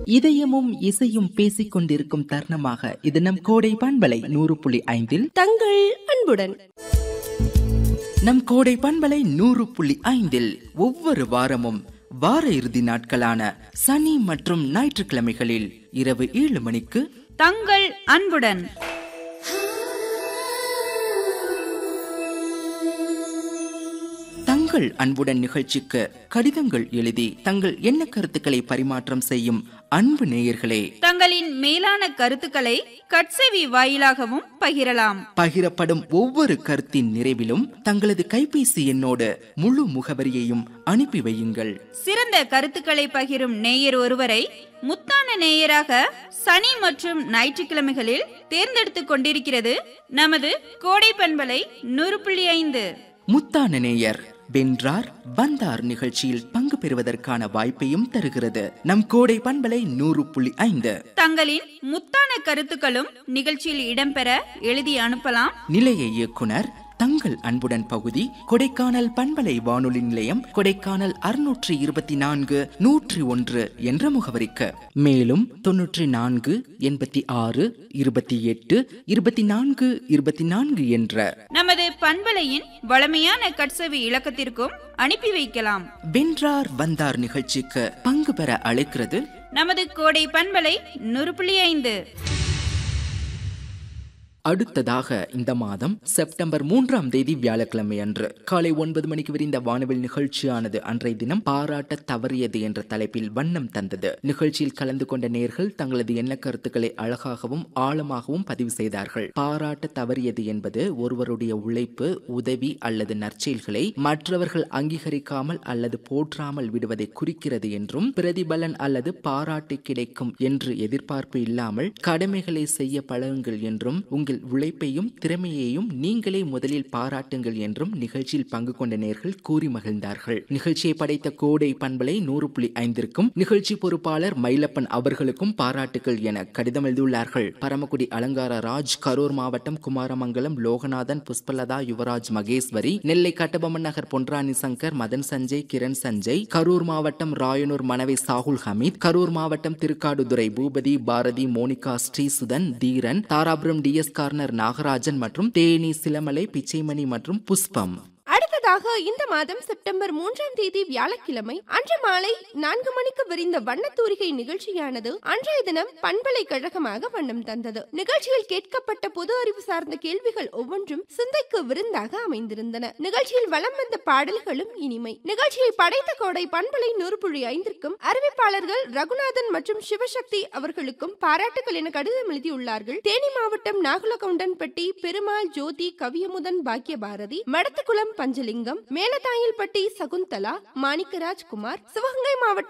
இதயமும் இசையும் பேசிக் கொண்டிருக்கும் தருணமாக இது நம் கோடை பண்பலை நூறு புள்ளி ஐந்தில் தங்கள் அன்புடன் நம் கோடை பண்பலை நூறு புள்ளி ஐந்தில் ஒவ்வொரு வாரமும் வார இறுதி நாட்களான சனி மற்றும் ஞாயிற்றுக்கிழமைகளில் இரவு ஏழு மணிக்கு தங்கள் அன்புடன் தங்கள் அன்புடன் நிகழ்ச்சிக்கு கடிதங்கள் எழுதி தங்கள் எண்ண கருத்துக்களை பரிமாற்றம் செய்யும் அன்பு நேயர்களே தங்களின் மேலான கருத்துக்களை கட்செவி வாயிலாகவும் பகிரலாம் பகிரப்படும் ஒவ்வொரு கருத்தின் நிறைவிலும் தங்களது கைபேசி எண்ணோடு முழு முகவரியையும் அனுப்பி வையுங்கள் சிறந்த கருத்துக்களை பகிரும் நேயர் ஒருவரை முத்தான நேயராக சனி மற்றும் ஞாயிற்றுக்கிழமைகளில் தேர்ந்தெடுத்துக் கொண்டிருக்கிறது நமது கோடை பண்பலை நூறு புள்ளி ஐந்து முத்தான நேயர் வென்றார் வந்தார் நிகழ்ச்சியில் பங்கு பெறுவதற்கான வாய்ப்பையும் தருகிறது நம் கோடை பண்பலை நூறு புள்ளி ஐந்து தங்களின் முத்தான கருத்துக்களும் நிகழ்ச்சியில் இடம்பெற எழுதி அனுப்பலாம் நிலைய இயக்குனர் தங்கள் அன்புடன் பகுதி கொடைக்கானல் பண்பலை வானொலி நிலையம் கொடைக்கானல் அறுநூற்றி இருபத்தி நான்கு நூற்றி ஒன்று என்ற முகவரிக்கு மேலும் தொன்னூற்றி நான்கு எண்பத்தி ஆறு இருபத்தி எட்டு இருபத்தி நான்கு இருபத்தி நான்கு என்ற நமது பண்பலையின் வளமையான கட்செவி இலக்கத்திற்கும் அனுப்பி வைக்கலாம் வென்றார் வந்தார் நிகழ்ச்சிக்கு பங்கு பெற அழைக்கிறது நமது கோடை பண்பலை நூறு புள்ளி ஐந்து அடுத்ததாக இந்த மாதம் செப்டம்பர் மூன்றாம் தேதி வியாழக்கிழமை அன்று காலை ஒன்பது மணிக்கு விரிந்த வானவில் நிகழ்ச்சியானது அன்றைய தினம் பாராட்ட தவறியது என்ற தலைப்பில் வண்ணம் தந்தது நிகழ்ச்சியில் கலந்து கொண்ட நேர்கள் தங்களது எண்ண கருத்துக்களை அழகாகவும் ஆழமாகவும் பதிவு செய்தார்கள் பாராட்ட தவறியது என்பது ஒருவருடைய உழைப்பு உதவி அல்லது நற்செயல்களை மற்றவர்கள் அங்கீகரிக்காமல் அல்லது போற்றாமல் விடுவதை குறிக்கிறது என்றும் பிரதிபலன் அல்லது பாராட்டு கிடைக்கும் என்று எதிர்பார்ப்பு இல்லாமல் கடமைகளை செய்ய பழகுங்கள் என்றும் உங்கள் உழைப்பையும் திறமையையும் நீங்களே முதலில் பாராட்டுங்கள் என்றும் நிகழ்ச்சியில் பங்கு கொண்ட நேர்கள் கூறி மகிழ்ந்தார்கள் நிகழ்ச்சியை படைத்த கோடை பண்பலை நூறு புள்ளி ஐந்திற்கும் நிகழ்ச்சி பொறுப்பாளர் மயிலப்பன் அவர்களுக்கும் பாராட்டுகள் என கடிதம் எழுதியுள்ளார்கள் பரமக்குடி அலங்கார ராஜ் கரூர் மாவட்டம் குமாரமங்கலம் லோகநாதன் புஷ்பலதா யுவராஜ் மகேஸ்வரி நெல்லை கட்டபொம்மன் நகர் பொன்ராணி சங்கர் மதன் சஞ்சய் கிரண் சஞ்சய் கரூர் மாவட்டம் ராயனூர் மனைவி சாகுல் ஹமீத் கரூர் மாவட்டம் திருக்காடுதுறை பூபதி பாரதி மோனிகா ஸ்ரீசுதன் தீரன் தாராபுரம் டிஎஸ் கார்னர் நாகராஜன் மற்றும் தேனி சிலமலை பிச்சைமணி மற்றும் புஷ்பம் அடுத்ததாக இந்த மாதம் செப்டம்பர் மூன்றாம் தேதி வியாழக்கிழமை அன்று மாலை நான்கு மணிக்கு விரிந்த வண்ணத்தூரிகை நிகழ்ச்சியானது அன்றைய தினம் பண்பலைக்கழகமாக வண்ணம் தந்தது நிகழ்ச்சியில் கேட்கப்பட்ட பொது அறிவு சார்ந்த கேள்விகள் ஒவ்வொன்றும் சிந்தைக்கு விருந்தாக அமைந்திருந்தன நிகழ்ச்சியில் வலம் வந்த பாடல்களும் இனிமை நிகழ்ச்சியை படைத்த கோடை பண்பலை நூறு புள்ளி ஐந்திற்கும் அறிவிப்பாளர்கள் ரகுநாதன் மற்றும் சிவசக்தி அவர்களுக்கும் பாராட்டுகள் என கடிதம் எழுதியுள்ளார்கள் தேனி மாவட்டம் நாகுலகவுண்டன்பட்டி பெருமாள் ஜோதி கவியமுதன் பாக்கியபாரதி மடத்துக்குளம் பஞ்சலிங்கம் மேலதாயில்பட்டி சகுந்தலா மாணிக்கராஜ் குமார் சிவகங்கை மாவட்டம்